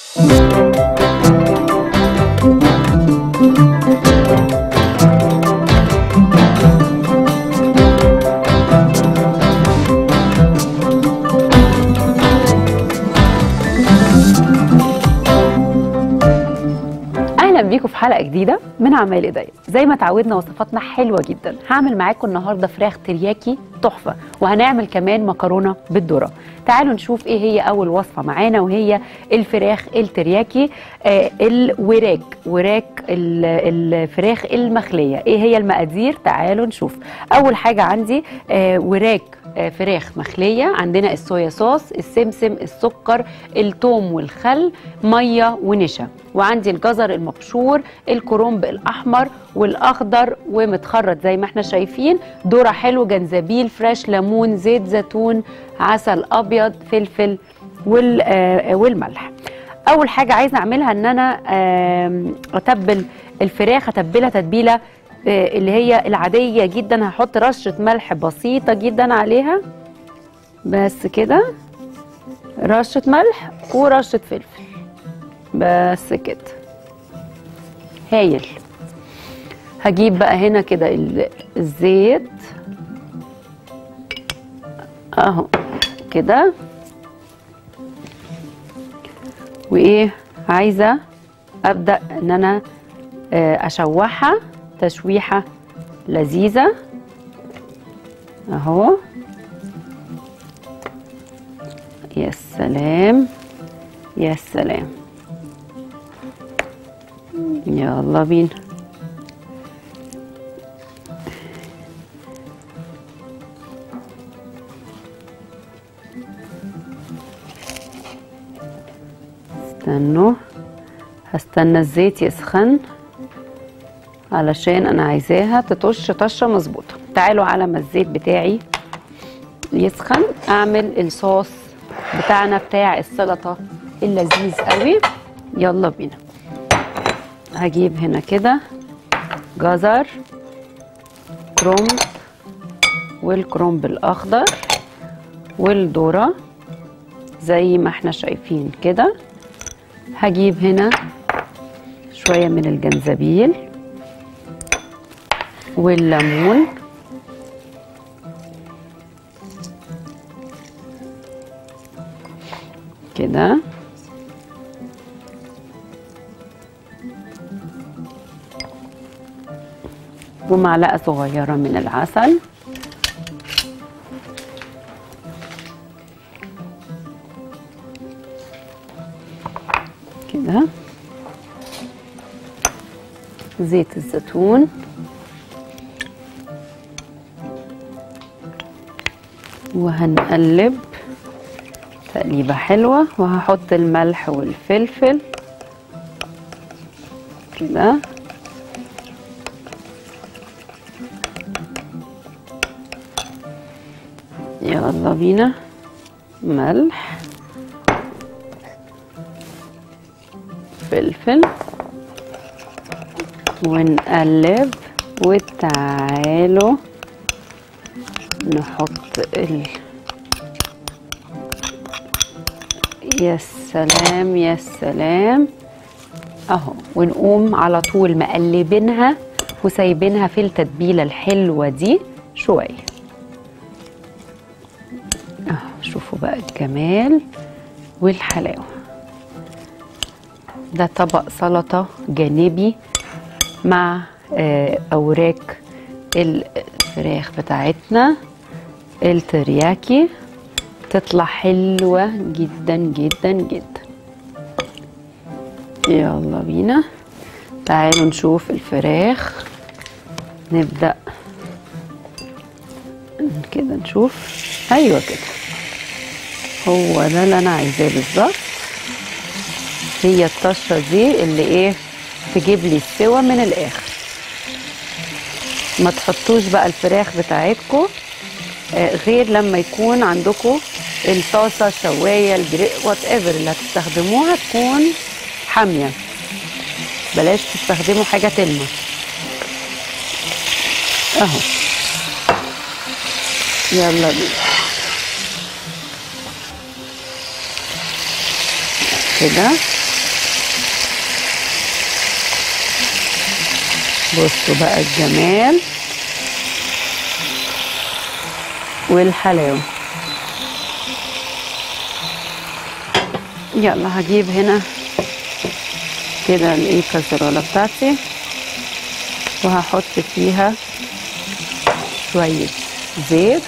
اهلا بيكم في حلقه جديده من عمال ايديا زي ما اتعودنا وصفاتنا حلوه جدا هعمل معاكم النهارده فراخ ترياكي تحفه وهنعمل كمان مكرونه بالذره تعالوا نشوف ايه هي اول وصفه معانا وهي الفراخ الترياكي آه الوراك وراك ال- الفراخ المخليه ايه هي المقادير تعالوا نشوف اول حاجه عندي آه وراك آه، فراخ مخليه عندنا الصويا صوص السمسم السكر الثوم والخل ميه ونشا وعندي الجزر المبشور الكرنب الاحمر والاخضر ومتخرط زي ما احنا شايفين ذره حلو جنزبيل فريش ليمون زيت زيتون عسل ابيض فلفل وال- آه، والملح اول حاجه عايزه اعملها ان انا آم، اتبل الفراخ اتبلها تتبيله آه، اللي هي العاديه جدا هحط رشه ملح بسيطه جدا عليها بس كده رشه ملح ورشه فلفل بس كده هايل هجيب بقى هنا كده ال- الزيت اهو كده وايه عايزه ابدا ان انا آه، اشوحها تشويحه لذيذه اهو يا سلام يا سلام يلا بينا استنوا هستنى الزيت يسخن علشان انا عايزاها تطش طشه مظبوطه تعالوا على ما الزيت بتاعي يسخن اعمل الصوص بتاعنا بتاع السلطه اللذيذ قوي يلا بينا هجيب هنا كده جزر كرنب والكرنب الاخضر والذره زي ما احنا شايفين كده هجيب هنا شويه من الجنزبيل والليمون كده ومعلقه صغيره من العسل كده زيت الزيتون وهنقلب تقليبة حلوة وهحط الملح والفلفل كده يلا بينا ملح فلفل ونقلب وتعالوا نحط ال يا سلام يا سلام اهو ونقوم على طول مقلبينها وسايبينها في التتبيله الحلوه دي شويه اهو شوفوا بقى الجمال والحلاوه ده طبق سلطه جانبي مع آه، اوراق الفراخ بتاعتنا الترياكي تطلع حلوة جدا جدا جدا يلا بينا تعالوا نشوف الفراخ نبدأ كده نشوف ايوه كده هو ده اللي انا عايزاه بالظبط هي الطشه دي اللي ايه تجيب لي السوا من الاخر ما تحطوش بقى الفراخ بتاعتكم آه، غير لما يكون عندكم الطاسه الشوايه الجري وات ايفر اللي هتستخدموها تكون حاميه بلاش تستخدموا حاجه تلمع اهو يلا بينا كده بصوا بقى الجمال والحلاوه يلا هجيب هنا كده الايه الكسرولة بتاعتي وهحط فيها شوية زيت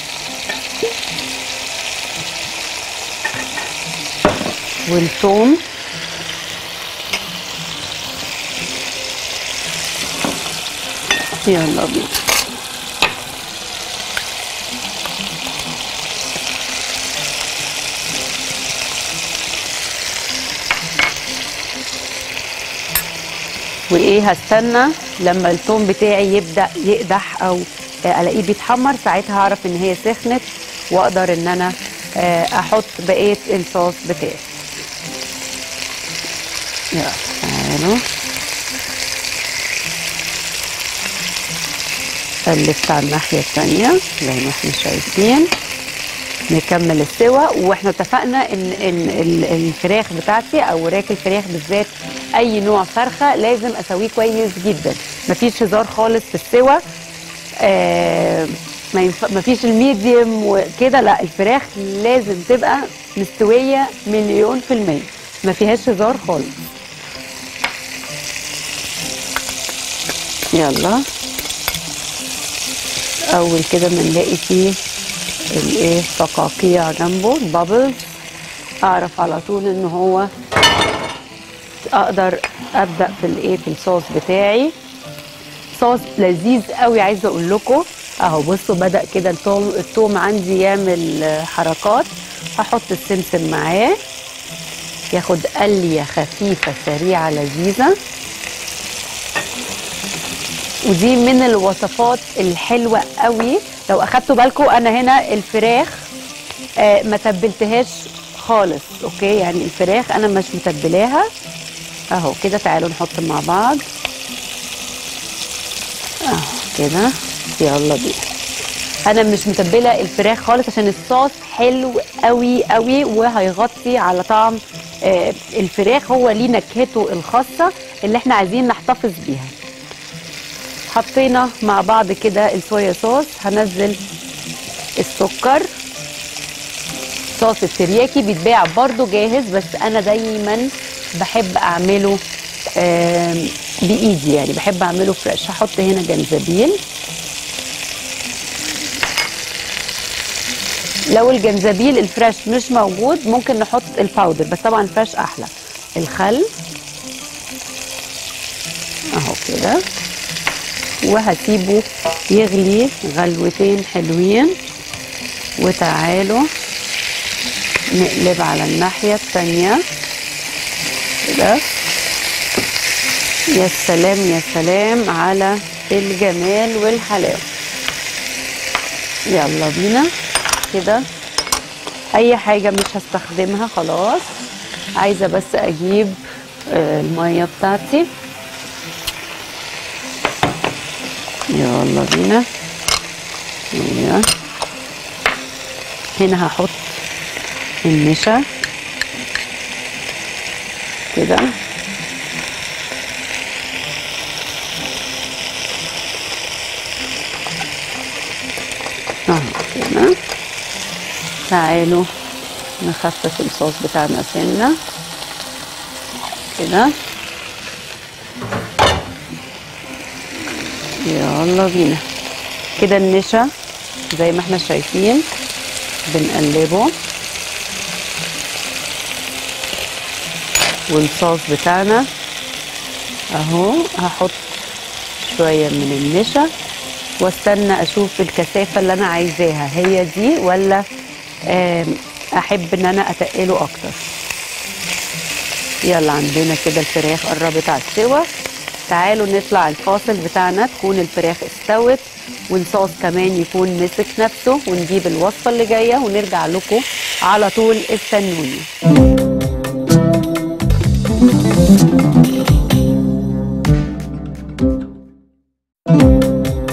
والثوم يلا بينا وايه هستنى لما الثوم بتاعي يبدا يقدح او الاقيه بيتحمر ساعتها هعرف ان هي سخنت واقدر ان انا احط بقيه الصوص بتاعي يلا تعالوا قلبت على الناحيه الثانيه زي ما احنا شايفين نكمل السوا واحنا اتفقنا ان ان الفراخ بتاعتي او وراك الفراخ بالذات اي نوع فرخه لازم اسويه كويس جدا مفيش هزار خالص في السوا آه ما ينف... مفيش الميديم وكده لا الفراخ لازم تبقى مستويه مليون في الميه ما فيهاش هزار خالص يلا اول كده ما نلاقي فيه الايه فقاقيع جنبه بابلز اعرف على طول ان هو اقدر ابدا في الايه في الصوص بتاعي صوص لذيذ قوي عايزه اقول لكم اهو بصوا بدا كده التوم التوم عندي يعمل حركات هحط السمسم معاه ياخد قليه خفيفه سريعه لذيذه ودي من الوصفات الحلوه قوي لو اخدتوا بالكم انا هنا الفراخ آه ما تبلتهاش خالص اوكي يعني الفراخ انا مش متبلاها اهو كده تعالوا نحط مع بعض اهو كده يلا بينا انا مش متبله الفراخ خالص عشان الصوص حلو قوي قوي وهيغطي على طعم آه الفراخ هو ليه نكهته الخاصه اللي احنا عايزين نحتفظ بيها حطينا مع بعض كده الصويا صوص هنزل السكر صوص الترياكي بيتباع برضو جاهز بس انا دايما بحب اعمله بايدي يعني بحب اعمله فريش هحط هنا جنزبيل لو الجنزبيل الفريش مش موجود ممكن نحط الباودر بس طبعا الفريش احلى الخل اهو كده وهسيبه يغلي غلوتين حلوين وتعالوا نقلب على الناحية التانية كده يا سلام يا سلام على الجمال والحلاوة يلا بينا كده اي حاجة مش هستخدمها خلاص عايزة بس اجيب المية بتاعتي يلا بينا هنا هنا هحط النشا كده اهو كده تعالوا نخفف الصوص بتاعنا سنه كده يلا بينا كده النشا زي ما احنا شايفين بنقلبه والصوص بتاعنا اهو هحط شوية من النشا واستنى اشوف الكثافة اللي انا عايزاها هي دي ولا احب ان انا اتقله اكتر يلا عندنا كده الفراخ قربت على السوا تعالوا نطلع الفاصل بتاعنا تكون الفراخ استوت والصوص كمان يكون مسك نفسه ونجيب الوصفة اللي جاية ونرجع لكم على طول استنوني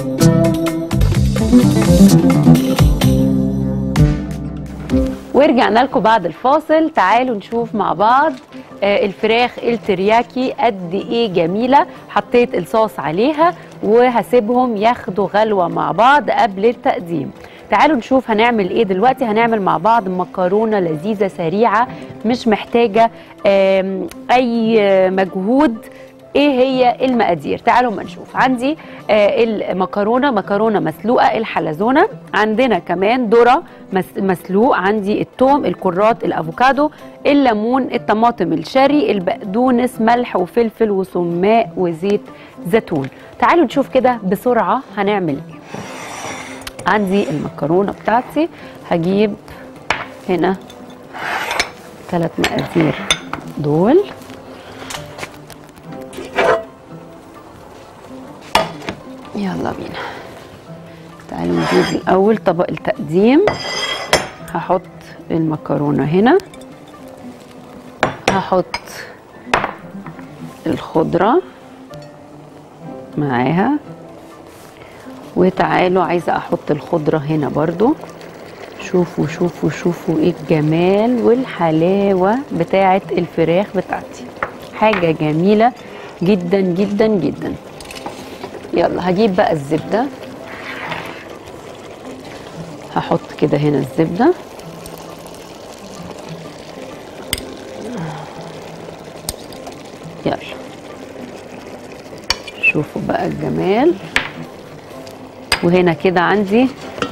ورجعنا رجعنا لكم بعد الفاصل تعالوا نشوف مع بعض آه، الفراخ الترياكي قد ايه جميله حطيت الصوص عليها وهسيبهم ياخدوا غلوه مع بعض قبل التقديم تعالوا نشوف هنعمل ايه دلوقتي هنعمل مع بعض مكرونه لذيذه سريعه مش محتاجه آم، اي آه، مجهود ايه هي المقادير تعالوا ما نشوف عندي آه المكرونه مكرونه مسلوقه الحلزونه عندنا كمان ذره مس- مسلوق عندي الثوم الكرات الافوكادو الليمون الطماطم الشاري البقدونس ملح وفلفل وسماق وزيت زيتون تعالوا نشوف كده بسرعه هنعمل ايه عندي المكرونه بتاعتي هجيب هنا ثلاث مقادير دول يلا بينا تعالوا نجيب الأول طبق التقديم هحط المكرونة هنا هحط الخضرة معاها وتعالوا عايزة أحط الخضرة هنا برضو شوفوا شوفوا شوفوا ايه الجمال والحلاوة بتاعة الفراخ بتاعتي حاجة جميلة جدا جدا جدا يلا هجيب بقى الزبدة هحط كده هنا الزبدة يلا شوفوا بقى الجمال وهنا كده عندي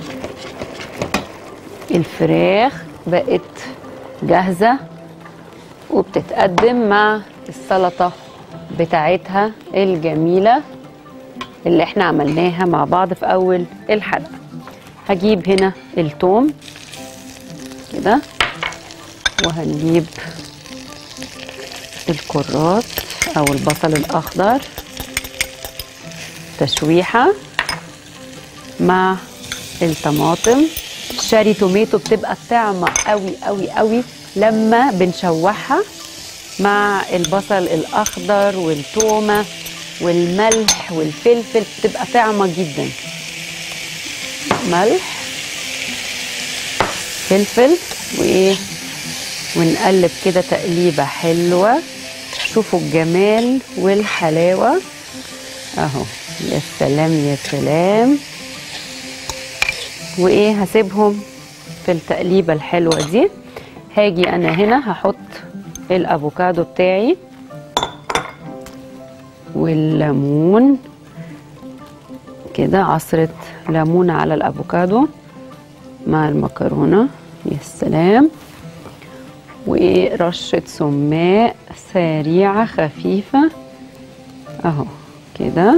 الفراخ بقت جاهزة وبتتقدم مع السلطة بتاعتها الجميلة اللي احنا عملناها مع بعض في اول الحلقه هجيب هنا التوم كده وهنجيب الكرات او البصل الاخضر تشويحه مع الطماطم شاري توميتو بتبقى طعمه قوي قوي قوي لما بنشوحها مع البصل الاخضر والتومه والملح والفلفل بتبقى طعمه جدا ملح فلفل وايه ونقلب كده تقليبه حلوه شوفوا الجمال والحلاوه اهو يا سلام يا سلام وايه هسيبهم في التقليبه الحلوه دي هاجي انا هنا هحط الافوكادو بتاعي والليمون كده عصرة ليمون على الافوكادو مع المكرونة يا سلام ورشة سماق سريعة خفيفة اهو كده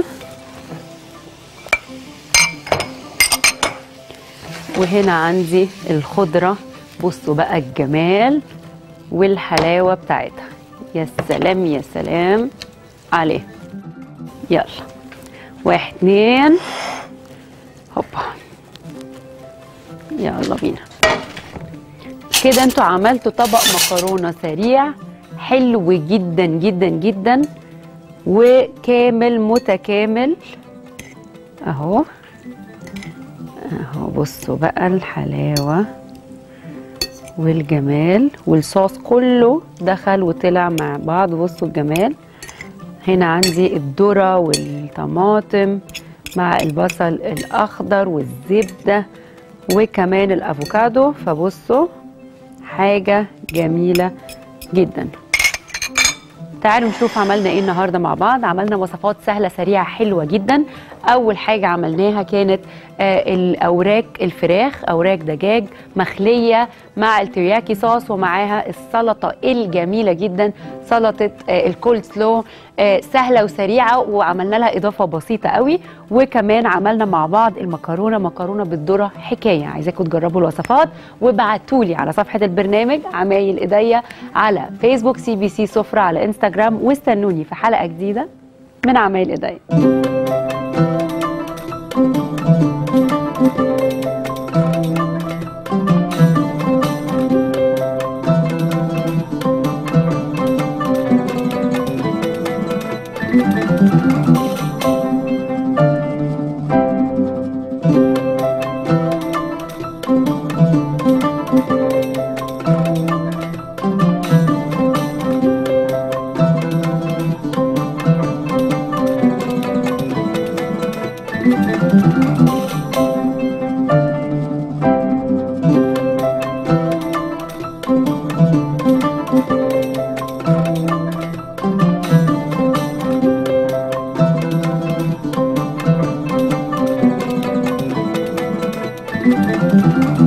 وهنا عندي الخضرة بصوا بقى الجمال والحلاوة بتاعتها يا سلام يا سلام عليه يلا واحد اتنين هوبا يلا بينا كده انتوا عملتوا طبق مكرونة سريع حلو جدا جدا جدا وكامل متكامل اهو اهو بصوا بقى الحلاوة والجمال والصوص كله دخل وطلع مع بعض بصوا الجمال هنا عندي الذرة والطماطم مع البصل الأخضر والزبدة وكمان الأفوكادو فبصوا حاجة جميلة جدا تعالوا نشوف عملنا ايه النهارده مع بعض عملنا وصفات سهله سريعه حلوه جدا اول حاجه عملناها كانت آه الاوراق الفراخ اوراق دجاج مخليه مع الترياكي صوص ومعاها السلطه الجميله جدا سلطه آه الكولد سلو آه سهله وسريعه وعملنا لها اضافه بسيطه قوي وكمان عملنا مع بعض المكرونه مكرونه بالذره حكايه عايزاكم تجربوا الوصفات وابعتوا لي على صفحه البرنامج عمايل ايديا على فيسبوك سي بي سي سفره على انستغرام واستنوني في حلقه جديده من عمايل ايديا الهنا